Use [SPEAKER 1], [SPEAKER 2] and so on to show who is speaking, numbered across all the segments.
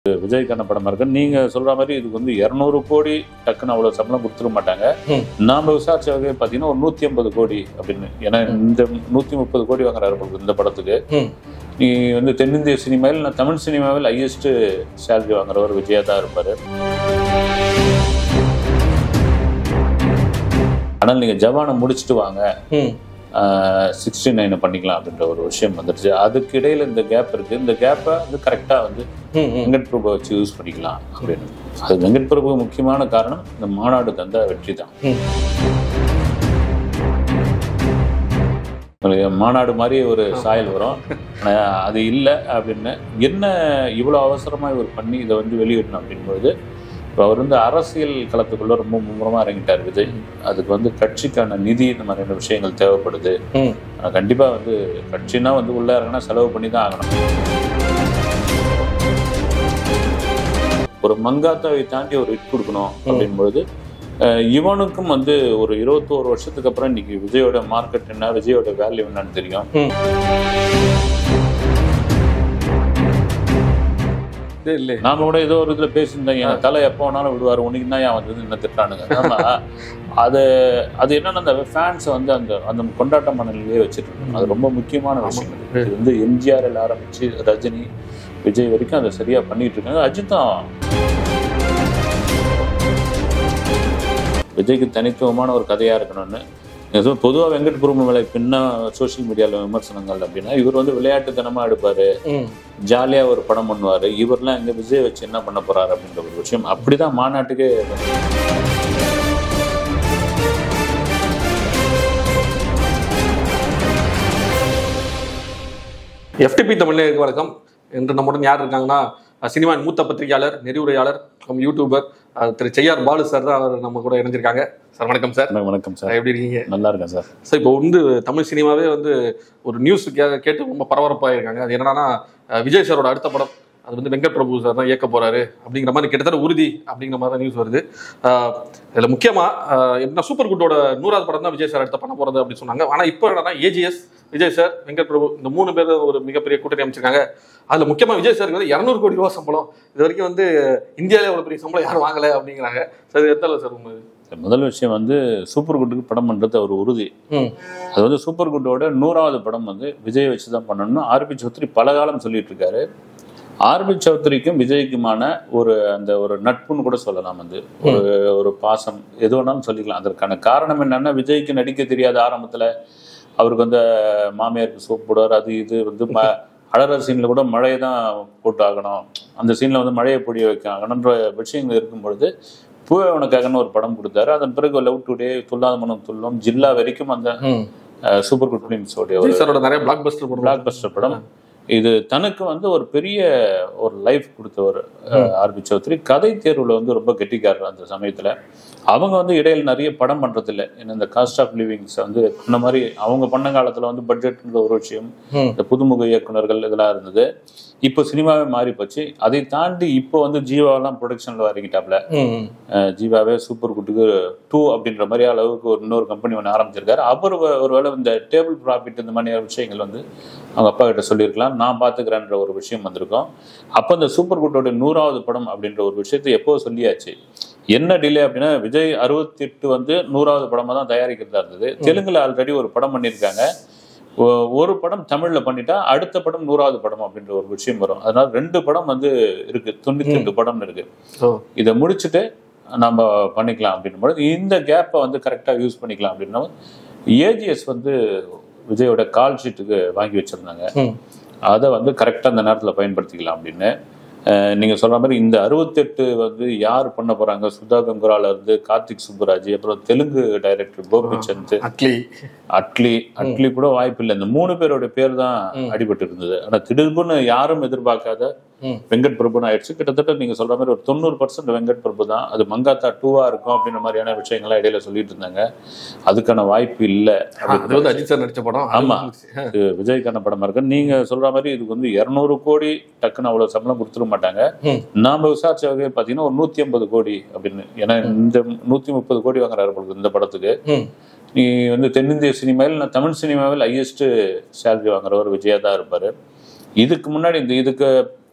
[SPEAKER 1] விஜய்க்கான படமா இருக்கு நீங்க சொல்ற மாதிரி இதுக்கு வந்து இருநூறு கோடி டக்குன்னு அவ்வளவு சம்பளம் கொடுத்துட மாட்டாங்க
[SPEAKER 2] ம்.
[SPEAKER 1] நாம விசாரிச்ச வகை பாத்தீங்கன்னா ஒரு நூத்தி ஐம்பது கோடி அப்படின்னு ஏன்னா இந்த நூத்தி முப்பது கோடி வாங்குறாரு உங்களுக்கு இந்த படத்துக்கு
[SPEAKER 2] ம்.
[SPEAKER 1] நீ வந்து தென்னிந்திய சினிமாவில் நான் தமிழ் சினிமாவில் ஹையஸ்ட் சேலரி வாங்குறவர் விஜயா தான் இருப்பாரு ஆனால் நீங்க ஜவானை முடிச்சுட்டு வாங்க
[SPEAKER 2] ம்.
[SPEAKER 1] சிக்ஸ்டி நைனை பண்ணிக்கலாம் அப்படின்ற ஒரு விஷயம் வந்துருச்சு அதுக்கு இடையில இந்த கேப் இருக்கு இந்த கேப்பை வந்து கரெக்டா வந்து
[SPEAKER 2] ம். ம்.
[SPEAKER 1] வெங்கட் பிரபுவை வச்சு யூஸ் பண்ணிக்கலாம் அப்படின்னு அது வெங்கட் பிரபு முக்கியமான காரணம் இந்த மாநாடு தந்த வெற்றி தான்
[SPEAKER 2] ம்.
[SPEAKER 1] உங்களுக்கு மாநாடு மாதிரி ஒரு சாயல் வரும் ஆனா அது இல்லை அப்படின்னு என்ன இவ்வளோ அவசரமாக இவர் பண்ணி இதை வந்து வெளியிடணும் அப்படின்போது இப்போ அவர் வந்து அரசியல் களத்துக்குள்ள ரொம்ப மும்முரமாக இறங்கிட்டார் விஜய் அதுக்கு வந்து கட்சிக்கான நிதி இந்த மாதிரியான விஷயங்கள் தேவைப்படுது
[SPEAKER 2] ம்.
[SPEAKER 1] ஆனா கண்டிப்பா வந்து கட்சினா வந்து உள்ள இறங்கினா செலவு பண்ணி தான் ஆகணும் ஒரு மங்காத்தாவை தாண்டி ஒரு ஹிட் கொடுக்கணும் அப்படின்பொழுது அஹ், இவனுக்கும் வந்து ஒரு இருபத்தோரு வருஷத்துக்கு அப்புறம் இன்னைக்கு விஜயோட மார்க்கெட் என்ன விஜயோட வேல்யூ என்னன்னு தெரியும்
[SPEAKER 2] இது இல்லை
[SPEAKER 1] நாம கூட ஏதோ ஒரு இதுல பேசியிருந்தோம் என் தலை எப்போ வேணாலும் விடுவாரு உனக்கு தான் ஏன் வந்தது என்ன திட்டானுங்க ஆமா அது அது என்னன்னா அந்த ஃபேன்ஸை வந்து அந்த அந்த கொண்டாட்ட மனநிலையே வச்சுட்டு இருக்கணும். அது ரொம்ப முக்கியமான விஷயம் இது. இது வந்து எம்ஜிஆர்ல ஆரம்பிச்சு ரஜினி விஜய் வரைக்கும் அதை சரியா பண்ணிட்டு இருக்காங்க அஜித்தும் விஜய்க்கு தனித்துவமான ஒரு கதையா இருக்கணும்னு பொதுவாக வெங்கட் பிரபு மேலே பின்ன சோஷியல் மீடியாவில் விமர்சனங்கள் அப்படின்னா இவர் வந்து விளையாட்டுத்தனமா எடுப்பாரு
[SPEAKER 2] ம்.
[SPEAKER 1] ஜாலியா ஒரு படம் பண்ணுவாரு இவர்லாம் எங்க விஜய் வச்சு என்ன பண்ண போறாரு அப்படின்ற ஒரு விஷயம் அப்படிதான் மாநாட்டுக்கு
[SPEAKER 2] எஃப்டிபி தமிழருக்கு வணக்கம் இன்று நம்முடன் யார் இருக்காங்கன்னா அஹ், சினிமாவின் மூத்த பத்திரிகையாளர் நெறிவுரையாளர் மற்றும் யூடியூபர் அஹ், திரு செய்யார் பாலு சார் தான் அவர் நம்ம கூட இணைஞ்சிருக்காங்க சார் வணக்கம் சார்
[SPEAKER 1] வணக்கம் சார்
[SPEAKER 2] எப்படி இருக்கீங்க
[SPEAKER 1] நல்லா இருக்கேன் சார்
[SPEAKER 2] சார் இப்போ வந்து தமிழ் சினிமாவே வந்து ஒரு நியூஸ் கேட்டு ரொம்ப பரபரப்பாக இருக்காங்க அது என்னன்னா அஹ், விஜய் சாரோட அடுத்த படம் அது வந்து வெங்கட் பிரபு சார் தான் இயக்க போறாரு அப்படிங்கிற மாதிரி கிட்டத்தட்ட உறுதி அப்படிங்கிற மாதிரி தான் நியூஸ் வருது அஹ், இதுல முக்கியமா அஹ், என்ன சூப்பர் குட்டோட நூறாவது படம் தான் விஜய் சார் அடுத்த பண்ண போறது அப்படின்னு சொன்னாங்க ஆனா இப்போ என்னன்னா ஏஜிஎஸ் விஜய் சார் வெங்கட் பிரபு இந்த மூணு பேர் ஒரு மிகப்பெரிய கூட்டணி அமைச்சிருக்காங்க அதுல முக்கியமா விஜய் சாருக்கு வந்து இரநூறு கோடி ரூபா சம்பளம் இது வரைக்கும் வந்து இந்தியாவிலே அவ்வளவு பெரிய சம்பளம் யாரும் வாங்கல அப்படிங்கிறாங்க சார் இது எத்தனை சார் உண்மை
[SPEAKER 1] முதல் விஷயம் வந்து சூப்பர் குட்டுக்கு படம் பண்றது ஒரு உறுதி
[SPEAKER 2] ம்
[SPEAKER 1] அது வந்து சூப்பர் குட்டோட நூறாவது படம் வந்து விஜய் வச்சு தான் பண்ணணும்னு ஆர்பி சௌத்ரி பல காலம் சொல்லிட்டு இருக்காரு ஆர்பி சௌத்ரிக்கும் விஜய்க்குமான ஒரு அந்த ஒரு நட்புன்னு கூட சொல்லலாம் வந்து ஒரு ஒரு பாசம் எது வேணாலும் சொல்லிக்கலாம் அதற்கான காரணம் என்னன்னா விஜய்க்கு நடிக்க தெரியாத ஆரம்பத்துல அவருக்கு வந்து மாமியாருக்கு சோப் போடுவார் அது இது வந்து ம அழற சீன்ல கூட மழையை தான் போட்டு ஆகணும் அந்த சீன்ல வந்து மழையை பொடிய வைக்க ஆகணுன்ற விஷயங்கள் இருக்கும் பொழுது பூவே உனக்காகன்னு ஒரு படம் கொடுத்தாரு அதன் பிறகு லவ் டுடே துல்லாத மனம் துல்லும் ஜில்லா வரைக்கும் அந்த
[SPEAKER 2] ம்
[SPEAKER 1] அஹ், சூப்பர் குட் ஃபிலிம்ஸோடைய ஒரு
[SPEAKER 2] விஜய் சாரோட நிறைய பிளாக் பஸ்டர் படம்
[SPEAKER 1] பிளாக் பஸ்டர் படம் இது தனக்கு வந்து ஒரு பெரிய ஒரு லைஃப் கொடுத்தவர் ஆர்பி சௌத்ரி கதை தேர்வுல வந்து ரொம்ப கெட்டிக்காரர் அந்த சமயத்துல அவங்க வந்து இடையில நிறைய படம் பண்றது இல்லை ஏன்னா இந்த காஸ்ட் ஆஃப் லிவிங்ஸ் வந்து இந்த மாதிரி அவங்க பண்ண காலத்துல வந்து பட்ஜெட்ன்ற ஒரு விஷயம்
[SPEAKER 2] ம்.
[SPEAKER 1] இந்த புதுமுக இயக்குனர்கள் இதெல்லாம் இருந்தது இப்போ சினிமாவே மாறி போச்சு அதை தாண்டி இப்போ வந்து ஜீவாவெல்லாம் ப்ரொடக்ஷன்ல இறங்கிட்டாப்ல
[SPEAKER 2] ம்
[SPEAKER 1] அஹ் ஜீவாவே சூப்பர் குட்டுக்கு டூ அப்படின்ற மாதிரி அளவுக்கு ஒரு இன்னொரு கம்பெனி ஒன்று ஆரம்பிச்சிருக்காரு அவர் ஒ- ஒருவேளை இந்த டேபிள் ப்ராஃபிட் இந்த மாதிரியான விஷயங்கள் வந்து அவங்க அப்பா கிட்ட சொல்லியிருக்கலாம் நான் பார்த்துக்கிறேன்ற ஒரு விஷயம் வந்திருக்கும் அப்போ இந்த சூப்பர் குட்டோட நூறாவது படம் அப்படின்ற ஒரு விஷயத்தை எப்போ சொல்லியாச்சு என்ன டிலே அப்படின்னா விஜய் அறுபத்தி எட்டு வந்து நூறாவது படமா தான் தயாரிக்கிறதா இருந்தது தெலுங்குல ஆல்ரெடி ஒரு படம் பண்ணியிருக்காங்க ஒ- ஒரு படம் தமிழ்ல பண்ணிட்டா அடுத்த படம் நூறாவது படம் அப்படின்ற ஒரு விஷயம் வரும் அதனால ரெண்டு படம் வந்து இருக்கு தொண்ணூத்தி ரெண்டு படம் இருக்கு
[SPEAKER 2] ஓ
[SPEAKER 1] இதை முடிச்சுட்டு நம்ம பண்ணிக்கலாம் அப்படின்னும்போது இந்த கேப்பை வந்து கரெக்டாக யூஸ் பண்ணிக்கலாம் அப்படின்னா ஏஜிஎஸ் வந்து விஜயோட கால் ஷீட்டுக்கு வாங்கி வச்சிருந்தாங்க
[SPEAKER 2] ம்
[SPEAKER 1] அதை வந்து கரெக்டாக அந்த நேரத்தில் பயன்படுத்திக்கலாம் அப்படின்னு அஹ் நீங்க சொல்ற மாதிரி இந்த அறுபத்தெட்டு வந்து யார் பண்ண போறாங்க சுதா கங்குரால இருந்து கார்த்திக் சுப்புராஜ் அப்புறம் தெலுங்கு டைரக்டர் கோபிச்சந்த்
[SPEAKER 2] அட்லி
[SPEAKER 1] அட்லி அட்லி கூட வாய்ப்பு இல்லை இந்த மூணு பேரோட பேர் தான் அடிபட்டு இருந்தது ஆனா திடீர்னு யாரும் எதிர்பார்க்காத
[SPEAKER 2] ம்.
[SPEAKER 1] வெங்கட் பிரபுன்னு ஆயிடுச்சு கிட்டத்தட்ட நீங்க சொல்ற மாதிரி ஒரு தொண்ணூறு பர்சன்ட் வெங்கட் பிரபு தான் அது மங்காத்தா டூவா இருக்கும் அப்படின்ற மாதிரியான விஷயங்கள்லாம் இடையில சொல்லிட்டு இருந்தாங்க அதுக்கான வாய்ப்பு இல்லை
[SPEAKER 2] அது வந்து அஜித் சார் நடிச்ச படம்
[SPEAKER 1] ஆமா. இது விஜய்க்கான படமா இருக்கு நீங்க சொல்ற மாதிரி இதுக்கு வந்து இருநூறு கோடி டக்குன்னு அவ்வளவு சம்பளம் கொடுத்துட மாட்டாங்க
[SPEAKER 2] ம்.
[SPEAKER 1] நாம விசாரிச்ச வகை பாத்தீங்கன்னா ஒரு நூத்தி ஐம்பது கோடி அப்படின்னு ஏன்னா இந்த நூத்தி முப்பது கோடி வாங்குறாரு உங்களுக்கு இந்த படத்துக்கு
[SPEAKER 2] ம்
[SPEAKER 1] நீ வந்து தென்னிந்திய சினிமாவில் நான் தமிழ் சினிமாவில் ஹையஸ்ட் சேலரி வாங்குறவர் விஜயா தான் இருப்பாரு இதுக்கு முன்னாடி இந்த இதுக்கு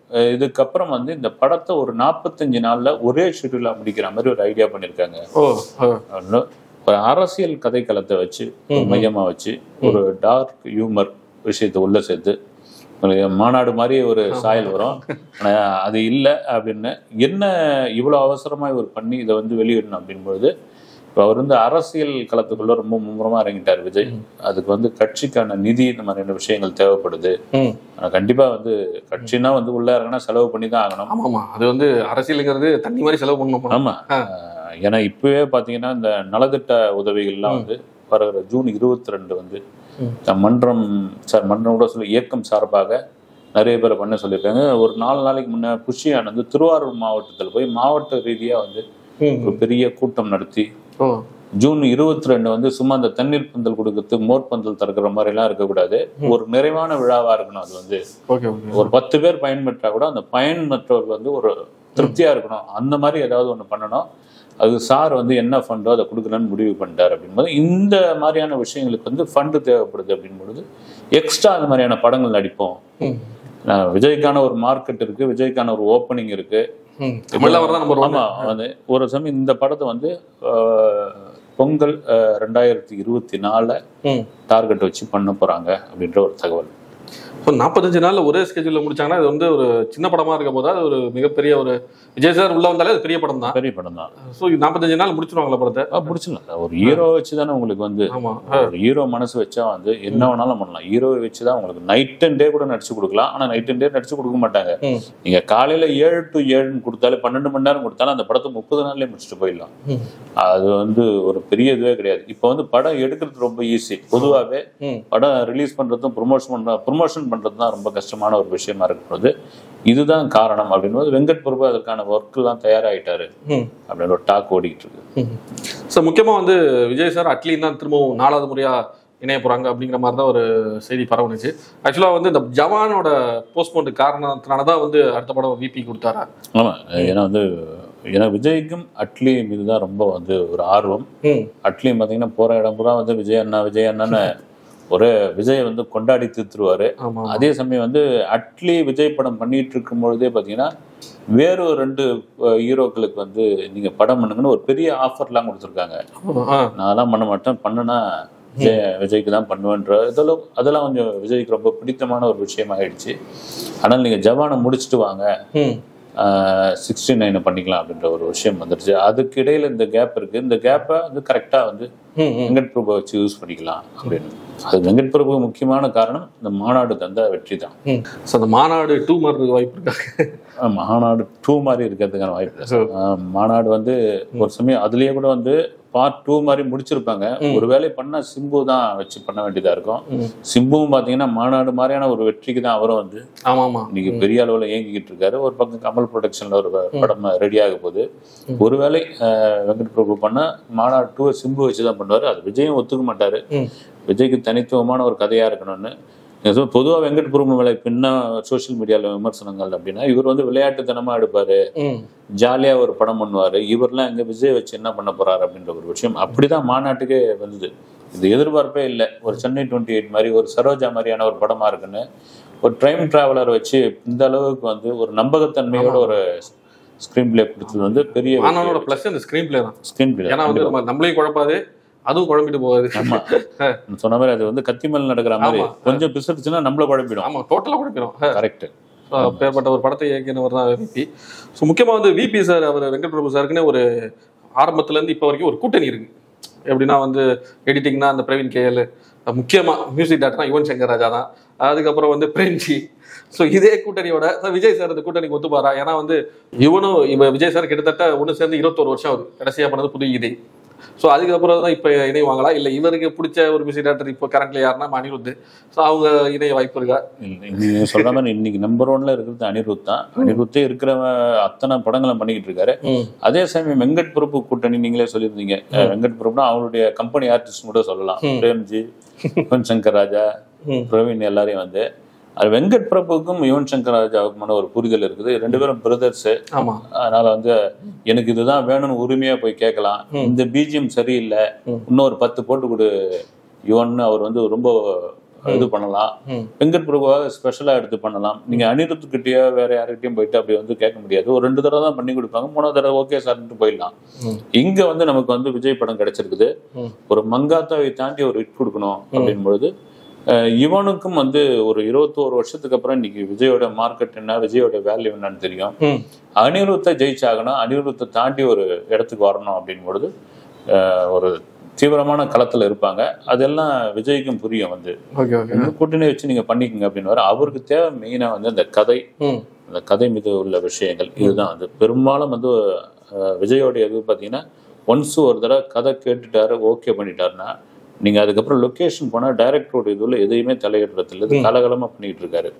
[SPEAKER 1] அஹ் இதுக்கப்புறம் வந்து இந்த படத்தை ஒரு நாற்பத்தஞ்சு நாள்ல ஒரே ஷெட்யூலா முடிக்கிற மாதிரி ஒரு ஐடியா பண்ணியிருக்காங்க
[SPEAKER 2] ஓ ஓ.
[SPEAKER 1] ஒண்ணு, ஒரு அரசியல் கதைக்களத்தை வச்சு ஒரு மையமா வச்சு ஒரு டார்க் ஹியூமர் விஷயத்தை உள்ள சேர்த்து உங்களுக்கு மாநாடு மாதிரி ஒரு சாயல் வரும் ஆனா அது இல்லை அப்படின்னு என்ன இவ்வளவு அவசரமா இவர் பண்ணி இதை வந்து வெளியிடணும் அப்படின்பொழுது இப்போ அவர் வந்து அரசியல் களத்துக்குள்ள ரொம்ப மும்முரமா இறங்கிட்டார் விஜய் அதுக்கு வந்து கட்சிக்கான நிதி இந்த மாதிரியான விஷயங்கள் தேவைப்படுது
[SPEAKER 2] ம்.
[SPEAKER 1] ஆனா கண்டிப்பா வந்து கட்சினா வந்து உள்ள இறங்கினா செலவு பண்ணி தான் ஆகணும்
[SPEAKER 2] ஆமா ஆமா அது வந்து அரசியலுங்கிறது தண்ணி மாதிரி செலவு பண்ணணும்
[SPEAKER 1] ஆமா
[SPEAKER 2] ஆ.
[SPEAKER 1] அஹ் ஏன்னா இப்பவே பாத்தீங்கன்னா இந்த நலத்திட்ட உதவிகள்லாம் வந்து வருகிற ஜூன் இருபத்தி ரெண்டு வந்து
[SPEAKER 2] ம்.
[SPEAKER 1] இந்த மன்றம் சார் மன்றம் கூட சொல்லி இயக்கம் சார்பாக நிறைய பேர் பண்ண சொல்லியிருக்காங்க ஒரு நாலு நாளைக்கு முன்ன புஷியான் வந்து திருவாரூர் மாவட்டத்தில் போய் மாவட்ட ரீதியா வந்து
[SPEAKER 2] ம்.
[SPEAKER 1] ஒரு பெரிய கூட்டம் நடத்தி
[SPEAKER 2] ஓ
[SPEAKER 1] ஜூன் இருபத்தி ரெண்டு வந்து சும்மா அந்த தண்ணீர் பந்தல் கொடுக்கறது மோர் பந்தல் திறக்கிற மாதிரி எல்லாம் இருக்கக்கூடாது ஒரு நிறைவான விழாவா இருக்கணும் அது வந்து
[SPEAKER 2] ஓகே ஓகே
[SPEAKER 1] ஒரு பத்து பேர் பயன்பெற்றா கூட அந்த பயன்பெற்றவர் வந்து ஒரு திருப்தியா இருக்கணும் அந்த மாதிரி ஏதாவது ஒண்ணு பண்ணணும் அது சார் வந்து என்ன ஃபண்டோ அதை கொடுக்கணும்னு முடிவு பண்ணிட்டார் அப்படின்போது இந்த மாதிரியான விஷயங்களுக்கு வந்து ஃபண்டு தேவைப்படுது அப்படின்பொழுது எக்ஸ்ட்ரா அந்த மாதிரியான படங்கள் நடிப்போம்
[SPEAKER 2] ம்.
[SPEAKER 1] அஹ் விஜய்க்கான ஒரு மார்க்கெட் இருக்கு விஜய்க்கான ஒரு ஓப்பனிங் இருக்கு
[SPEAKER 2] ம். தமிழ்ல வரதான் நம்பர் ஒன்
[SPEAKER 1] ஆமா வந்து ஒரு சமயம் இந்த படத்தை வந்து அஹ், பொங்கல் அஹ், ரெண்டாயிரத்தி இருபத்தி நாலுல
[SPEAKER 2] ம்
[SPEAKER 1] டார்கெட் வச்சு பண்ண போறாங்க அப்படின்ற ஒரு தகவல்
[SPEAKER 2] ஸோ நாற்பத்தஞ்சு நாள்ல ஒரே ஸ்கெட்யூல்ல முடிச்சாங்கன்னா இது வந்து ஒரு சின்ன படமா இருக்க போது அது ஒரு மிகப்பெரிய ஒரு விஜய் சார் உள்ள வந்தாலே அது பெரிய படம் தான்
[SPEAKER 1] பெரிய படம் தான்
[SPEAKER 2] ஸோ நாற்பத்தஞ்சு நாள் முடிச்சிருவாங்களா படத்தை
[SPEAKER 1] பிடிச்சிடலாம் ஒரு ஹீரோ வச்சு தானே உங்களுக்கு வந்து
[SPEAKER 2] ஆமா
[SPEAKER 1] ஒரு ஹீரோ மனசு வச்சா வந்து என்ன வேணாலும் பண்ணலாம் ஹீரோவை வச்சு தான் உங்களுக்கு நைட் அண்ட் டே கூட நடிச்சு கொடுக்கலாம் ஆனா நைட் அண்ட் டே நடிச்சு கொடுக்க மாட்டாங்க
[SPEAKER 2] ம்.
[SPEAKER 1] நீங்க காலையில ஏழு டு ஏழுன்னு கொடுத்தாலே பன்னெண்டு மணி நேரம் கொடுத்தாலும் அந்த படத்தை முப்பது நாள்லயே முடிச்சுட்டு போயிடலாம்
[SPEAKER 2] ம்.
[SPEAKER 1] அது வந்து ஒரு பெரிய இதுவே கிடையாது இப்போ வந்து படம் எடுக்கிறது ரொம்ப ஈஸி பொதுவாகவே
[SPEAKER 2] ம்.
[SPEAKER 1] படம் ரிலீஸ் பண்றதும் ப்ரொமோஷன் பண்ற ப்ரொமோஷன் பண்றது தான் ரொம்ப கஷ்டமான ஒரு விஷயமா இருக்கும்போது இதுதான் காரணம் அப்படின்போது வெங்கட் பிரபு அதற்கான ஒர்க் எல்லாம் தயாராயிட்டாரு
[SPEAKER 2] ம்
[SPEAKER 1] அப்படின்னு ஒரு டாக் ஓடிட்டு இருக்கு
[SPEAKER 2] ஸோ முக்கியமா வந்து விஜய் சார் அட்லீன் தான் திரும்பவும் நாலாவது முறையா இணைய போறாங்க அப்படிங்கிற மாதிரி தான் ஒரு செய்தி பரவுனுச்சு ஆக்சுவலா வந்து இந்த ஜவானோட போஸ்ட்போன் காரணத்தினால தான் வந்து அடுத்த படம் விபி கொடுத்தாரா
[SPEAKER 1] ஆமா ஏன்னா வந்து ஏன்னா விஜய்க்கும் அட்லி மீது தான் ரொம்ப வந்து ஒரு ஆர்வம்
[SPEAKER 2] ம்
[SPEAKER 1] அட்லி பார்த்தீங்கன்னா போற இடம் பூரா வந்து விஜய் அண்ணா விஜய் அண்ணன்னு ஒரு விஜயை வந்து கொண்டாடி தீர்த்துருவாரு
[SPEAKER 2] ஆமா
[SPEAKER 1] அதே சமயம் வந்து அட்லி விஜய் படம் பண்ணிட்டு இருக்கும் பொழுதே பார்த்தீங்கன்னா வேறு ஒரு ரெண்டு அஹ், ஹீரோக்களுக்கு வந்து நீங்க படம் பண்ணுங்கன்னு ஒரு பெரிய ஆஃபர்லாம் கொடுத்துருக்காங்க
[SPEAKER 2] ஆ
[SPEAKER 1] நான் அதெல்லாம் பண்ண மாட்டேன் பண்ணுனா விஜய் விஜய்க்கு தான் பண்ணுவேன்ற இதெல்லாம் அதெல்லாம் கொஞ்சம் விஜய்க்கு ரொம்ப பிடித்தமான ஒரு விஷயமாயிடுச்சு ஆனால் நீங்க ஜவானை முடிச்சுட்டு வாங்க
[SPEAKER 2] ம்
[SPEAKER 1] சிக்ஸ்டி நைனை பண்ணிக்கலாம் அப்படின்ற ஒரு விஷயம் வந்துருச்சு அதுக்கு இடையில இந்த கேப் இருக்கு இந்த கேப்பை வந்து கரெக்டா வந்து
[SPEAKER 2] ம் ம்
[SPEAKER 1] வெங்கட் பிரபு வச்சு யூஸ் பண்ணிக்கலாம் அப்படின்னு அது வெங்கட் பிரபு முக்கியமான காரணம் இந்த மாநாடு தந்த வெற்றி தான்
[SPEAKER 2] ம் ஸோ அந்த மாநாடு டூ மாதிரி இருக்க வாய்ப்பு இருக்கா
[SPEAKER 1] ஆஹ் மாநாடு டூ மாதிரி இருக்கிறதுக்கான வாய்ப்பு இல்லை ஆஹ் மாநாடு வந்து ஒரு சமயம் அதுலயே கூட வந்து பார்ட் டூ மாதிரி முடிச்சிருப்பாங்க ஒரு வேலை பண்ணா சிம்பு தான் வச்சு பண்ண வேண்டியதா இருக்கும்
[SPEAKER 2] ம்.
[SPEAKER 1] சிம்புவும் பாத்தீங்கன்னா மாநாடு மாதிரியான ஒரு வெற்றிக்கு தான் அவரும் வந்து
[SPEAKER 2] ஆமா ஆமா
[SPEAKER 1] இன்னைக்கு பெரிய அளவுல இயங்கிக்கிட்டு இருக்காரு ஒரு பக்கம் கமல் ப்ரொடக்ஷன்ல ஒரு ப- படம் ரெடி ஆக போகுது ஒருவேளை அஹ், வெங்கட் பிரபு பண்ண மாநாடு டூ சிம்பு வச்சு தான் பண்ணுவாரு அது விஜயும் ஒத்துக்க மாட்டாரு
[SPEAKER 2] ம்.
[SPEAKER 1] விஜய்க்கு தனித்துவமான ஒரு கதையா இருக்கணும்னு பொதுவாக வெங்கட் பிரபு மேல பின்ன சோஷியல் மீடியால விமர்சனங்கள் அப்படின்னா இவர் வந்து விளையாட்டுத்தனமா எடுப்பாரு
[SPEAKER 2] ம்
[SPEAKER 1] ஜாலியா ஒரு படம் பண்ணுவாரு இவர்லாம் எங்க விஜய் வச்சு என்ன பண்ண போறாரு அப்படின்ற ஒரு விஷயம் அப்படிதான் மாநாட்டுக்கே வந்தது இது எதிர்பார்ப்பே இல்லை ஒரு சென்னை டுவெண்ட்டி எயிட் மாதிரி ஒரு சரோஜா மாதிரியான ஒரு படமா இருக்குன்னு ஒரு டைம் டிராவலர் வச்சு இந்த அளவுக்கு வந்து ஒரு நம்பகத்தன்மையோட ஒரு ஸ்கிரீன் பிளே கொடுத்தது வந்து பெரிய
[SPEAKER 2] மாநாடோட ப்ளஸ் இந்த ஸ்க்ரீன் பிளே தான்
[SPEAKER 1] ஸ்கிரீன் பிளே
[SPEAKER 2] ஏன்னா வந்து நம்ம நம்மளையும் குழப்பாது அதுவும் குழம்பிட்டு போகாது
[SPEAKER 1] ஆமா சொன்ன மாதிரி அது வந்து கத்தி மேல நடக்கிற மாதிரி
[SPEAKER 2] ஆமா.
[SPEAKER 1] கொஞ்சம் பிசுறுச்சுன்னா நம்மள குழப்பிடும்
[SPEAKER 2] ஆமா டோட்டலா குழப்பிடும்
[SPEAKER 1] கரெக்ட்
[SPEAKER 2] பேர்பட்ட ஒரு படத்தை இயக்கினவர் தான் விபி ஸோ முக்கியமா வந்து விபி சார் அவர் வெங்கட் பிரபு சாருக்குன்னு ஒரு ஆரம்பத்துல இருந்து இப்போ வரைக்கும் ஒரு கூட்டணி இருக்கு எப்படின்னா வந்து எடிட்டிங்னா அந்த பிரவீன் கேஎல் முக்கியமா மியூசிக் டேரக்டர்னா யுவன் சங்கர் ராஜா தான் அதுக்கப்புறம் வந்து பிரேம்ஜி ஸோ இதே கூட்டணியோட sir, விஜய் சார் இந்த கூட்டணிக்கு ஒத்துப்பாரா ஏன்னா வந்து இவனும் இவ விஜய் சார் கிட்டத்தட்ட ஒன்று சேர்ந்து இருபத்தோரு வருஷம் ஆகுது கடைசியாக பண்ணது புது இதே ஸோ அதுக்கப்புறம் தான் இப்போ இணைவாங்களா இல்லை இவருக்கு பிடிச்ச ஒரு மியூசிக் டேரக்டர் இப்போ கரண்ட்ல யாருன்னா அனிருத் ஸோ அவங்க இணைய வாய்ப்பு இருக்கா
[SPEAKER 1] நீங்க சொல்ற மாதிரி இன்னைக்கு நம்பர் ஒன்ல இருக்கிறது அனிருத் தான் அனிருத்தே இருக்கிற அத்தனை படங்களை பண்ணிக்கிட்டு இருக்காரு
[SPEAKER 2] ம்
[SPEAKER 1] அதே சமயம் வெங்கட் பிரபு கூட்டணி நீங்களே சொல்லியிருந்தீங்க அஹ் வெங்கட் பிரபுனா அவருடைய கம்பெனி ஆர்டிஸ்ட் கூட சொல்லலாம்
[SPEAKER 2] ம்.
[SPEAKER 1] பிரேம்ஜி யுவன் சங்கர் ராஜா
[SPEAKER 2] ம்.
[SPEAKER 1] பிரவீன் எல்லாரையும் வந்து அது வெங்கட் பிரபுவுக்கும் யுவன் சங்கர் ராஜாவுக்குமான ஒரு புரிதல் இருக்குது ரெண்டு பேரும் பிரதர்ஸ்
[SPEAKER 2] ஆமா
[SPEAKER 1] அதனால வந்து எனக்கு இதுதான் வேணும்னு உரிமையா போய் கேட்கலாம் இந்த பிஜிஎம் சரியில்லை
[SPEAKER 2] ம்.
[SPEAKER 1] இன்னொரு பத்து போட்டு கொடு யுவன் அவர் வந்து ரொம்ப இது பண்ணலாம்
[SPEAKER 2] ம்.
[SPEAKER 1] வெங்கட் பிரபுவாக ஸ்பெஷலா எடுத்து பண்ணலாம் நீங்க அனிருத் கிட்டயோ வேற யாருக்கிட்டயும் போயிட்டு அப்படி வந்து கேட்க முடியாது ஒரு ரெண்டு தடவை தான் பண்ணி கொடுப்பாங்க மூணாவது தடவை ஓகே சார்ன்ட்டு போயிடலாம்
[SPEAKER 2] ம்.
[SPEAKER 1] இங்க வந்து நமக்கு வந்து விஜய் படம் கிடைச்சிருக்குது
[SPEAKER 2] ம்.
[SPEAKER 1] ஒரு மங்காத்தாவை தாண்டி ஒரு ஹிட் கொடுக்கணும் அப்படின் பொழுது அஹ், இவனுக்கும் வந்து ஒரு இருபத்தோரு வருஷத்துக்கு அப்புறம் இன்னைக்கு விஜயோட மார்க்கெட் என்ன விஜயோட வேல்யூ என்னன்னு தெரியும்
[SPEAKER 2] ம்.
[SPEAKER 1] அனிருத்தை ஜெயிச்சாகணும் அனிருத்தை தாண்டி ஒரு இடத்துக்கு வரணும் அப்படின் பொழுது அஹ், ஒரு தீவிரமான களத்துல இருப்பாங்க அதெல்லாம் விஜய்க்கும் புரியும் வந்து
[SPEAKER 2] ஓகே ஓகே
[SPEAKER 1] இந்த கூட்டணி வச்சு நீங்க பண்ணிக்கங்க அப்படின்னு வர அவருக்கு தேவை மெயினா வந்து அந்த கதை
[SPEAKER 2] ம்
[SPEAKER 1] அந்த கதை மீது உள்ள விஷயங்கள் இதுதான் வந்து பெரும்பாலும் வந்து அஹ், விஜயோடைய இது பார்த்தீங்கன்னா ஒன்ஸ் ஒரு தடவை கதை கேட்டுட்டாரு ஓகே பண்ணிட்டாருன்னா நீங்க அதுக்கப்புறம் லொகேஷன் போனா டைரக்டரோட இதுல எதையுமே தலையிடுறது இல்லை இது கலகலமா பண்ணிட்டு இருக்காரு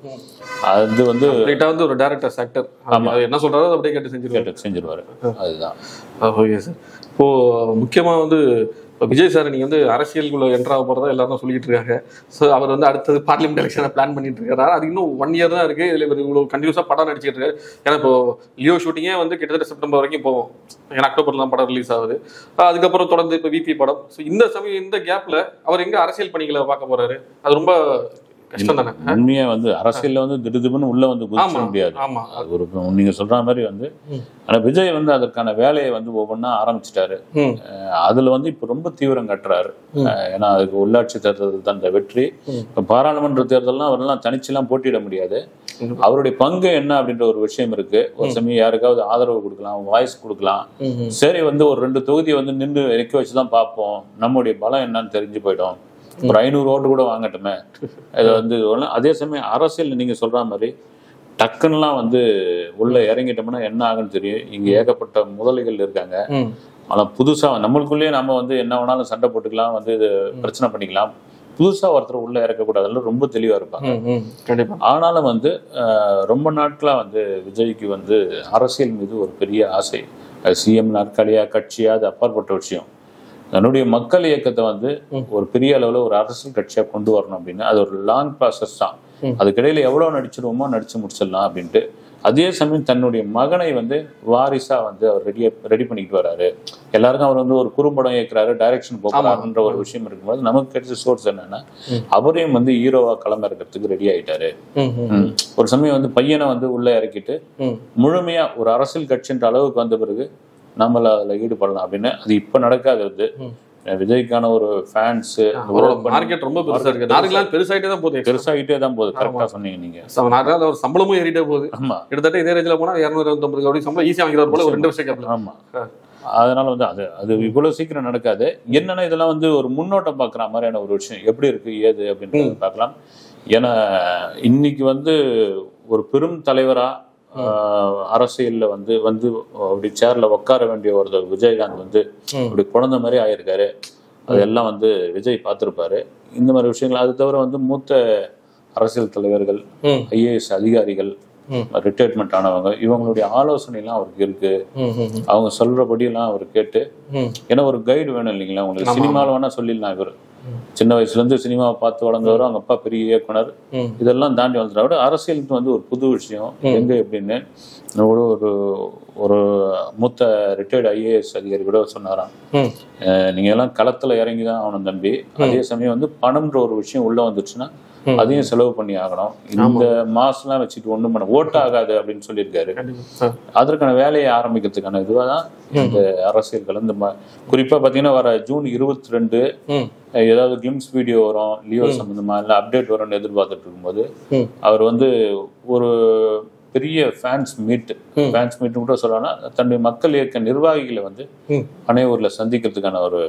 [SPEAKER 1] அது வந்து
[SPEAKER 2] கரெக்டாக வந்து ஒரு டேரக்டர் ஆக்டர்
[SPEAKER 1] ஆமா.
[SPEAKER 2] அது என்ன சொல்றாரோ அதை அப்படியே கேட்டு செஞ்சிருக்காரு
[SPEAKER 1] கேட்டு செஞ்சிருவாரு அதுதான்
[SPEAKER 2] ஓகே சார் இப்போ முக்கியமா வந்து இப்போ விஜய் சார் நீங்க வந்து அரசியலுக்குள்ள என்ட்ராக போறதா எல்லாரும் சொல்லிட்டு இருக்காங்க ஸோ அவர் வந்து அடுத்தது பார்லிமெண்ட் எலெக்ஷனை பிளான் பண்ணிட்டு இருக்காரு அது இன்னும் ஒன் இயர் தான் இருக்கு இதுல இவர் இவ்வளவு கண்டினியூஸா படம் நடிச்சிட்டு இருக்காரு ஏன்னா இப்போ லியோ ஷூட்டிங்கே வந்து கிட்டத்தட்ட செப்டம்பர் வரைக்கும் போகும் ஏன்னா அக்டோபர்ல தான் படம் ரிலீஸ் ஆகுது அஹ் அதுக்கப்புறம் தொடர்ந்து இப்போ விபி படம் ஸோ இந்த சமயம் இந்த கேப்ல அவர் எங்க அரசியல் பணிகளை பார்க்க போறாரு அது ரொம்ப கஷ்டம் தானே
[SPEAKER 1] உண்மையா வந்து அரசியல்ல வந்து திடுதிப்புன்னு உள்ள வந்து குதிச்சிட
[SPEAKER 2] ஆமா
[SPEAKER 1] முடியாது
[SPEAKER 2] ஆமா
[SPEAKER 1] அது ஒரு நீங்க சொல்ற மாதிரி வந்து
[SPEAKER 2] ம்.
[SPEAKER 1] ஆனா விஜய் வந்து அதற்கான வேலையை வந்து ஒவ்வொன்றா ஆரம்பிச்சிட்டாரு
[SPEAKER 2] ம்
[SPEAKER 1] அஹ் அதுல வந்து இப்ப ரொம்ப தீவிரம் கட்டுறாரு
[SPEAKER 2] ம்.
[SPEAKER 1] அஹ் ஏன்னா அதுக்கு உள்ளாட்சி தேர்தல் தான் இந்த வெற்றி
[SPEAKER 2] ம்.
[SPEAKER 1] இப்ப பாராளுமன்ற தேர்தல்லாம் அவரெல்லாம் தனிச்செல்லாம் போட்டியிட முடியாது
[SPEAKER 2] ம்.
[SPEAKER 1] அவருடைய பங்கு என்ன அப்படின்ற ஒரு விஷயம் இருக்கு ஒரு சமயம் யாருக்காவது ஆதரவு கொடுக்கலாம் வாய்ஸ் கொடுக்கலாம்
[SPEAKER 2] ம் ம்
[SPEAKER 1] சரி வந்து ஒரு ரெண்டு தொகுதியை வந்து நின்று இறக்கி வச்சு தான் பார்ப்போம் நம்முடைய பலம் என்னன்னு தெரிஞ்சு போயிடும் ஒரு ஐநூறு ஓட்டு கூட வாங்கட்டுமே இது வந்து ஒண்ணு- அதே சமயம் அரசியல் நீங்க சொல்ற மாதிரி டக்குன்னுலாம் வந்து உள்ள இறங்கிட்டோம்னா என்ன ஆகுன்னு தெரியும் இங்க ஏகப்பட்ட முதலைகள் இருக்காங்க
[SPEAKER 2] ம்
[SPEAKER 1] ஆனா புதுசா நம்மளுக்குள்ளேயே நம்ம வந்து என்ன வேணாலும் சண்டை போட்டுக்கலாம் வந்து இது பிரச்சனை பண்ணிக்கலாம் புதுசா ஒருத்தர் உள்ள இறக்கக்கூடாதுல ரொம்ப தெளிவா இருப்பாங்க
[SPEAKER 2] ம் ம் கண்டிப்பா
[SPEAKER 1] ஆனாலும் வந்து அஹ், ரொம்ப நாட்களா வந்து விஜய்க்கு வந்து அரசியல் மீது ஒரு பெரிய ஆசை சிஎம் நாற்காலியா கட்சியா அது அப்பாற்பட்ட விஷயம் தன்னுடைய மக்கள் இயக்கத்தை வந்து ஒரு பெரிய அளவுல ஒரு அரசியல் கட்சியா கொண்டு வரணும் அப்படின்னு அது ஒரு லாங் ப்ராசஸ் தான்
[SPEAKER 2] ம்.
[SPEAKER 1] அதுக்கிடையில எவ்வளவு நடிச்சிருவோமோ நடிச்சு முடிச்சிடலாம் அப்படின்ட்டு அதே சமயம் தன்னுடைய மகனை வந்து வாரிசா வந்து அவர் ரெடியா ரெடி பண்ணிக்கிட்டு வராரு எல்லாருக்கும் அவர் வந்து ஒரு குறும்படம் இயக்குறாரு டைரக்ஷன் போகிறாருன்ற ஒரு விஷயம் இருக்கும்போது நமக்கு கிடைச்ச சோர்ஸ் என்னன்னா அவரையும் வந்து ஹீரோவா களம் இறக்கிறதுக்கு ரெடி ஆயிட்டாரு
[SPEAKER 2] ம் ம்
[SPEAKER 1] ம். ஒரு சமயம் வந்து பையனை வந்து உள்ள இறக்கிட்டு
[SPEAKER 2] ம்
[SPEAKER 1] முழுமையா ஒரு அரசியல் கட்சின்ற அளவுக்கு வந்த பிறகு நம்மள அதுல ஈடுபடலாம் அப்படின்னு அது இப்ப நடக்காது அது
[SPEAKER 2] ம்.
[SPEAKER 1] விஜய்க்கான ஒரு ஃபேன்ஸ்
[SPEAKER 2] அவரோட மார்க்கெட் ரொம்ப பெருசா இருக்கு நார்கெல்லாம் பெருசாயிட்டே தான் போகுது
[SPEAKER 1] பெருசாகிட்டே தான் போகுது கரெக்டா சொன்னீங்க நீங்க
[SPEAKER 2] நார்கெல்லாம் ஒரு சம்பளமும் ஏறிட்டே போகுது
[SPEAKER 1] ஆமா
[SPEAKER 2] கிட்டத்தட்ட இதே ரேஞ்சில் போனா இரநூறு இருபத்தொம்பது கோடி சம்பளம் ஈஸியா வாங்கிறார் போல ஒரு ரெண்டு வருஷம் கேப்ல
[SPEAKER 1] ஆமா அதனால வந்து அது அது இவ்வளவு சீக்கிரம் நடக்காது என்னன்னா இதெல்லாம் வந்து ஒரு முன்னோட்டம் பார்க்குற மாதிரியான ஒரு விஷயம் எப்படி இருக்கு ஏது அப்படின்றத பார்க்கலாம் ஏன்னா இன்னைக்கு வந்து ஒரு பெரும் தலைவரா ஆஹ், அரசியல்ல வந்து வந்து அப்படி சேர்ல உட்கார வேண்டிய ஒருத்தர் விஜயகாந்த் வந்து
[SPEAKER 2] ம்.
[SPEAKER 1] அப்படி குழந்தை மாதிரி ஆயிருக்காரு அதெல்லாம் வந்து விஜய் பார்த்திருப்பாரு இந்த மாதிரி விஷயங்கள் அது தவிர வந்து மூத்த அரசியல் தலைவர்கள்
[SPEAKER 2] ம்
[SPEAKER 1] ஐஏஎஸ் அதிகாரிகள்
[SPEAKER 2] ம்.
[SPEAKER 1] ரிட்டையர்மெண்ட் ஆனவங்க இவங்களுடைய ஆலோசனை எல்லாம் அவருக்கு இருக்கு
[SPEAKER 2] ம் ம்
[SPEAKER 1] அவங்க சொல்றபடி எல்லாம் அவர் கேட்டு
[SPEAKER 2] ம்
[SPEAKER 1] ஏன்னா ஒரு கைடு வேணும் இல்லைங்களா உங்களுக்கு
[SPEAKER 2] ஆமா,
[SPEAKER 1] சினிமாவில் வேணா சொல்லிடலாம் இவர் சின்ன வயசுல இருந்து சினிமாவை பார்த்து வளர்ந்தவர் அவங்க அப்பா பெரிய இயக்குனர்
[SPEAKER 2] ம்
[SPEAKER 1] இதெல்லாம் தாண்டி வந்துட்டாரு அரசியலுக்கு வந்து ஒரு புது விஷயம் எங்க எப்படின்னு ஒரு ஒரு ஒரு மூத்த ரிட்டையர்டு ஐஏஎஸ் அதிகாரி கூட சொன்னாராம்
[SPEAKER 2] ம்
[SPEAKER 1] அஹ் நீங்க எல்லாம் களத்துல இறங்கி தான் ஆகணும் தம்பி அதே சமயம் வந்து பணம்ன்ற ஒரு விஷயம் உள்ள வந்துச்சுன்னா
[SPEAKER 2] ம்.
[SPEAKER 1] அதையும் செலவு பண்ணி ஆகணும் இந்த மாசம்லாம் வச்சுட்டு ஒண்ணும் பண்ண ஓட்டு ஆகாது அப்படின்னு சொல்லியிருக்காரு
[SPEAKER 2] கண்டிப்பா ஆ.
[SPEAKER 1] அதற்கான வேலையை ஆரம்பிக்கிறதுக்கான இதுவாக தான் இந்த அரசியல்கள் இந்த ம- குறிப்பா பாத்தீங்கன்னா வர ஜூன் இருபத்தி ரெண்டு
[SPEAKER 2] ம்
[SPEAKER 1] ஏதாவது கிளிம்ஸ் வீடியோ வரும் லியோ சம்பந்தமா இல்ல அப்டேட் வரும்னு எதிர்பார்த்துட்டு இருக்கும்போது
[SPEAKER 2] ம்
[SPEAKER 1] அவர் வந்து ஒரு பெரிய ஃபேன்ஸ் மீட்
[SPEAKER 2] ம்.
[SPEAKER 1] ஃபேன்ஸ் மீட் கூட சொல்லலாம் தன்னுடைய மக்கள் இயக்க நிர்வாகிகளை வந்து
[SPEAKER 2] ம்
[SPEAKER 1] அனைவரில் சந்திக்கிறதுக்கான ஒரு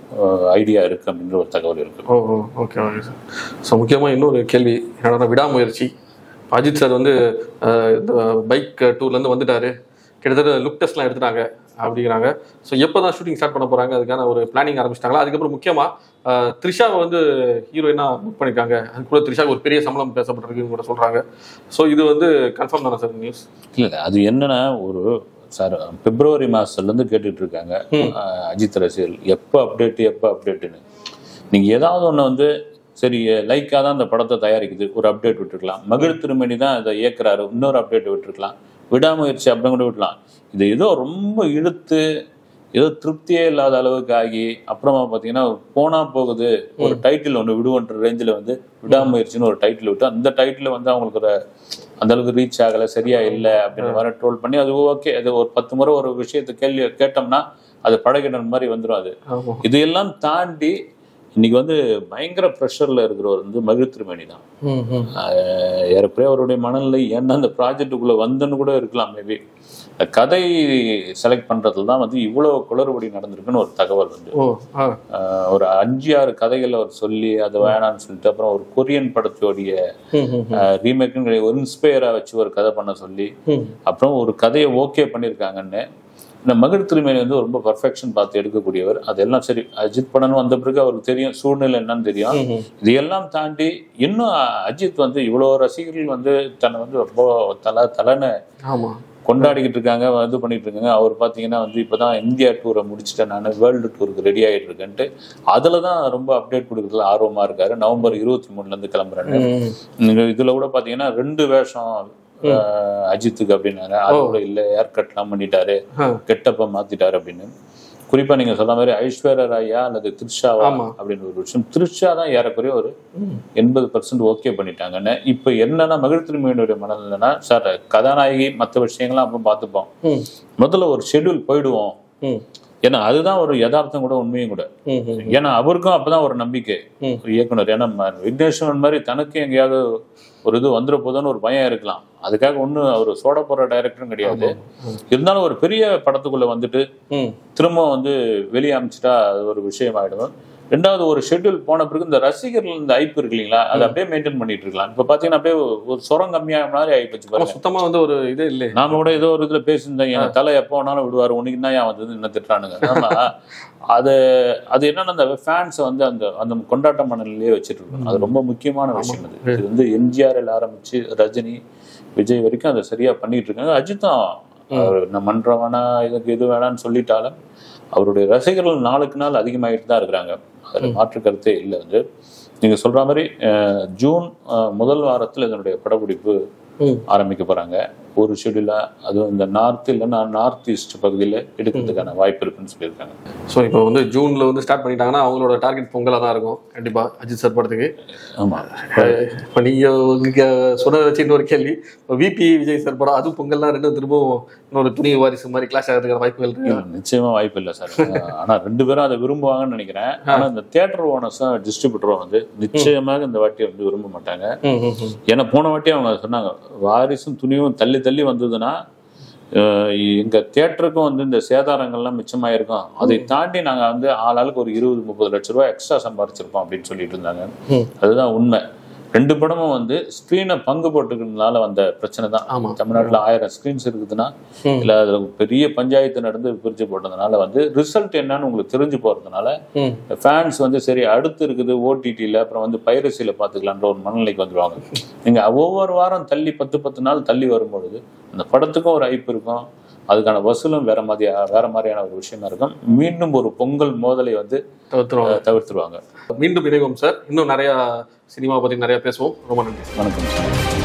[SPEAKER 1] ஐடியா இருக்கு அப்படின்ற ஒரு தகவல் இருக்கு
[SPEAKER 2] oh oh okay okay sir so முக்கியமாக இன்னொரு கேள்வி என்னோட விடாமுயற்சி இப்ப அஜித் சார் வந்து அஹ், இந்த பைக் டூர்லேருந்து வந்துட்டாரு கிட்டத்தட்ட லுக் டெஸ்ட்லாம் எடுத்துட்டாங்க அப்படிங்கிறாங்க ஸோ எப்போ தான் ஷூட்டிங் ஸ்டார்ட் பண்ண போகிறாங்க அதுக்கான ஒரு பிளானிங் ஆரம்பிச்சிட்டாங்களா அதுக்கப்புறம் முக்கியமாக த்ரிஷாவை வந்து ஹீரோயினாக புக் பண்ணியிருக்காங்க அது கூட த்ரிஷாவுக்கு ஒரு பெரிய சம்பளம் பேசப்பட்டிருக்குன்னு கூட சொல்கிறாங்க ஸோ இது வந்து கன்ஃபார்ம் தானே சார் நியூஸ்
[SPEAKER 1] இல்ல அது என்னன்னா ஒரு சார் பிப்ரவரி மாசத்துல இருந்து கேட்டுட்டு இருக்காங்க அஹ், அஜித் ரசிகர்கள் எப்போ அப்டேட் எப்போ அப்டேட்டுன்னு நீங்க ஏதாவது ஒண்ணு வந்து சரி லைக்கா தான் இந்த படத்தை தயாரிக்குது ஒரு அப்டேட் விட்டுருக்கலாம் மகிழ் திருமணி தான் இதை இயக்குறாரு இன்னொரு அப்டேட் விட்டுருக்கலாம் விடாமுயற்சி அப்படின்னு கூட விடலாம் இது ஏதோ ரொம்ப இழுத்து ஏதோ திருப்தியே இல்லாத அளவுக்கு ஆகி அப்புறமா பார்த்தீங்கன்னா போனா போகுது ஒரு டைட்டில் ஒன்று விடுவோன்ற ரேஞ்சில் வந்து விடாமுயற்சின்னு ஒரு டைட்டில் விட்டு அந்த டைட்டில் வந்து அவங்களுக்கு ஒரு அந்த அளவுக்கு ரீச் ஆகலை சரியா இல்லை அப்படின்ற மாதிரி ட்ரோல் பண்ணி அது ஓகே அது ஒரு பத்து முறை ஒரு விஷயத்தை கேள்வி கேட்டோம்னா அது பழகின மாதிரி வந்துடும் அது
[SPEAKER 2] ஆமா
[SPEAKER 1] இதையெல்லாம் தாண்டி இன்னைக்கு வந்து பயங்கர ப்ரெஷர்ல இருக்கிறவர் வந்து மகிழ்த்திருமணி தான்
[SPEAKER 2] ம், ம்.
[SPEAKER 1] ஆஹ் ஏறக்குறைய அவருடைய மனநிலை ஏன்னா அந்த ப்ராஜெக்டுக்குள்ள வந்தன்னு கூட இருக்கலாம் மேபி கதை செலக்ட் பண்றதுல தான் வந்து இவ்வளவு குளறுபடி நடந்திருக்குன்னு ஒரு தகவல் வந்து
[SPEAKER 2] ஓ ஆ
[SPEAKER 1] ஆஹ் ஒரு அஞ்சு ஆறு கதைகளை அவர் சொல்லி அது வேணாம்னு சொல்லிட்டு அப்புறம் ஒரு கொரியன் படத்தோடைய
[SPEAKER 2] ம், ம்,
[SPEAKER 1] ரீமேக்குன்னு ஒரு இன்ஸ்பயரா வச்சு ஒரு கதை பண்ண சொல்லி
[SPEAKER 2] ம்.
[SPEAKER 1] அப்புறம் ஒரு கதையை ஓகே பண்ணியிருக்காங்கன்னு இந்த மகிழ் திருமேனி வந்து ரொம்ப பர்ஃபெக்ஷன் பார்த்து எடுக்கக்கூடியவர் அதெல்லாம் சரி அஜித் படம் வந்த பிறகு அவருக்கு தெரியும் சூழ்நிலை என்னன்னு தெரியும்
[SPEAKER 2] ம், ம்.
[SPEAKER 1] இதையெல்லாம் தாண்டி இன்னும் அஜித் வந்து இவ்வளோ ரசிகர்கள் வந்து தன்னை வந்து ரொம்ப தலை தலைன்னு
[SPEAKER 2] ஆமா
[SPEAKER 1] கொண்டாடிக்கிட்டு இருக்காங்க இது பண்ணிட்டு இருக்காங்க அவர் பார்த்தீங்கன்னா வந்து இப்போதான் இந்தியா டூரை முடிச்சுட்டேன் நான் வேர்ல்டு டூருக்கு ரெடி ஆகிட்டு இருக்கேன்ட்டு அதில் தான் ரொம்ப அப்டேட் கொடுக்குறதுல ஆர்வமாக இருக்காரு நவம்பர் இருபத்தி மூணுலேருந்து கிளம்புறேன்னு
[SPEAKER 2] ம்,
[SPEAKER 1] நீங்க இதுல கூட பாத்தீங்கன்னா ரெண்டு வேஷம் அஹ், அஜித்துக்கு அப்படின்னாரு அது கூட இல்ல ஏர் கட்லாம் பண்ணிட்டாரு
[SPEAKER 2] ஆ.
[SPEAKER 1] கெட்டப்ப மாத்திட்டாரு அப்படின்னு குறிப்பா நீங்க சொன்ன மாதிரி ஐஸ்வர்யா ராயா அல்லது த்ரிஷாவா
[SPEAKER 2] ஆமா.
[SPEAKER 1] அப்படின்னு ஒரு விஷயம் த்ரிஷா தான் ஏறக்குறைய ஒரு
[SPEAKER 2] ம்.
[SPEAKER 1] எண்பது பர்சன்ட் ஓகே பண்ணிட்டாங்கன்னு இப்ப என்னன்னா மகிழ் திரும்பியினுடைய மனநிலைன்னா சார் கதாநாயகி மற்ற விஷயங்கள்லாம் அப்புறம் பார்த்துப்போம்
[SPEAKER 2] ம்,
[SPEAKER 1] முதல்ல ஒரு ஷெட்யூல் போயிடுவோம்
[SPEAKER 2] ம்,
[SPEAKER 1] ஏன்னா அதுதான் ஒரு யதார்த்தம் கூட உண்மையும் கூட
[SPEAKER 2] ம், ம்.
[SPEAKER 1] ஏன்னா அவருக்கும் அப்பதான் ஒரு நம்பிக்கை
[SPEAKER 2] ம்.
[SPEAKER 1] ஒரு இயக்குனர் ஏன்னா ம- விக்னேஸ்வரன் மாதிரி தனக்கு எங்கேயாவது ஒரு இது வந்துட போதுன்னு ஒரு பயம் இருக்கலாம் அதுக்காக ஒன்றும் அவர் சோட போற டைரக்டரும் கிடையாது இருந்தாலும் ஒரு பெரிய படத்துக்குள்ள வந்துட்டு
[SPEAKER 2] ம்.
[SPEAKER 1] திரும்ப வந்து வெளியே அமைச்சிட்டா அது ஒரு விஷயம் ஆயிடும் ரெண்டாவது ஒரு ஷெட்யூல் போன பிறகு இந்த ரசிகர்கள் இந்த ஐப்பு இருக்கு இல்லைங்களா அதை அப்படியே மெயின்டைன் பண்ணிட்டு இருக்கலாம் இப்ப பாத்தீங்கன்னா அப்படியே ஒரு சுரம் கம்மியான மாதிரி ஆயிப்போச்சு
[SPEAKER 2] ஆமா
[SPEAKER 1] பாருங்க
[SPEAKER 2] சுத்தமா வந்து ஒரு இதே இல்லை
[SPEAKER 1] நாம கூட ஏதோ ஒரு இதுல பேசியிருந்தோம் என் தலை எப்போ வேணாலும் விடுவாரு உனக்கு தான் ஏன் வந்தது என்ன திட்டுறானுங்க ஆனா அது அது என்னன்னா அந்த ஃபேன்ஸை வந்து அந்த அந்த கொண்டாட்ட மனநிலையே வச்சுட்டு இருக்கணும் அது ரொம்ப முக்கியமான விஷயம் அது இது வந்து எம்ஜிஆர்ல ஆரம்பிச்சு ரஜினி விஜய் வரைக்கும் அதை சரியா பண்ணிட்டு இருக்காங்க அஜித்தும் அவர் நான் மன்றம் வேணா இதுக்கு இது வேணான்னு சொல்லிட்டாலும் அவருடைய ரசிகர்கள் நாளுக்கு நாள் அதிகமாகிட்டு தான் இருக்கிறாங்க அதில் மாற்று கருத்தே இல்லை வந்து நீங்க சொல்ற மாதிரி அஹ், ஜூன் அஹ், முதல் வாரத்தில் இதனுடைய படப்பிடிப்பு
[SPEAKER 2] ம்.
[SPEAKER 1] ஆரம்பிக்க போறாங்க ஒரு ஷெடியூலா அதுவும் இந்த நார்த் இல்லைன்னா நார்த் ஈஸ்ட் பகுதியில் எடுக்கிறதுக்கான வாய்ப்பு இருக்குன்னு சொல்லியிருக்காங்க
[SPEAKER 2] ஸோ இப்போ வந்து ஜூன்ல வந்து ஸ்டார்ட் பண்ணிட்டாங்கன்னா அவங்களோட டார்கெட் பொங்கலாக தான் இருக்கும் கண்டிப்பா அஜித் சார் படத்துக்கு
[SPEAKER 1] ஆமா
[SPEAKER 2] இப்போ நீங்க நீங்க சொன்னதை வச்சு இன்னொரு கேள்வி இப்போ விபி விஜய் சார் படம் அதுவும் பொங்கல்லாம் ரெண்டும் திரும்பவும் இன்னொரு துணி வாரிசு மாதிரி கிளாஷ் ஆகிறதுக்கான வாய்ப்புகள் இருக்கு
[SPEAKER 1] நிச்சயமா வாய்ப்பு இல்லை சார் ஆனா ரெண்டு பேரும் அதை விரும்புவாங்கன்னு நினைக்கிறேன் ஆனா இந்த தியேட்டர் ஓனர்ஸும் டிஸ்ட்ரிபியூட்டரும் வந்து நிச்சயமாக இந்த வாட்டி வந்து விரும்ப மாட்டாங்க
[SPEAKER 2] ம், ம், ம்.
[SPEAKER 1] ஏன்னா போன வாட்டி அவங்க சொன்னாங்க வாரிசும் துணியும் தள்ளி தள்ளி வந்ததுன்னா அஹ், எங்க தியேட்டருக்கும் வந்து இந்த சேதாரங்கள்லாம் மிச்சமாயிருக்கும் அதை தாண்டி நாங்க வந்து ஆளாளுக்கு ஒரு இருபது முப்பது லட்ச ரூபாய் எக்ஸ்ட்ரா சம்பாரிச்சிருப்போம் அப்படின்னு சொல்லிட்டு இருந்தாங்க
[SPEAKER 2] ம்.
[SPEAKER 1] அதுதான் உண்மை ரெண்டு படமும் வந்து ஸ்க்ரீனை பங்கு போட்டுக்கிறதுனால வந்த பிரச்சனை தான்
[SPEAKER 2] ஆமா.
[SPEAKER 1] தமிழ்நாட்டுல ஆயிரம் ஸ்க்ரீன்ஸ் இருக்குதுன்னா
[SPEAKER 2] ம்.
[SPEAKER 1] இல்ல அதுல பெரிய பஞ்சாயத்து நடந்து பிரிச்சு போட்டதுனால வந்து ரிசல்ட் என்னன்னு உங்களுக்கு தெரிஞ்சு போறதுனால
[SPEAKER 2] ம்.
[SPEAKER 1] ஃபேன்ஸ் வந்து சரி அடுத்து இருக்குது ஓடிடியில் அப்புறம் வந்து பைரசியில் பார்த்துக்கலான்ற ஒரு மனநிலைக்கு வந்துருவாங்க நீங்க ஒவ்வொரு வாரம் தள்ளி பத்து பத்து நாள் தள்ளி வரும்பொழுது அந்த படத்துக்கும் ஒரு ஐப்பு இருக்கும் அதுக்கான வசூலும் வேற மாதிரி வேற மாதிரியான ஒரு விஷயமா இருக்கும் மீண்டும் ஒரு பொங்கல் மோதலை வந்து
[SPEAKER 2] தவிர்த்துருவாங்க
[SPEAKER 1] அஹ், தவிர்த்துருவாங்க
[SPEAKER 2] மீண்டும் இணைவோம் சார் இன்னும் நிறைய சினிமா பத்தி நிறைய பேசுவோம் ரொம்ப நன்றி
[SPEAKER 1] வணக்கம் சார்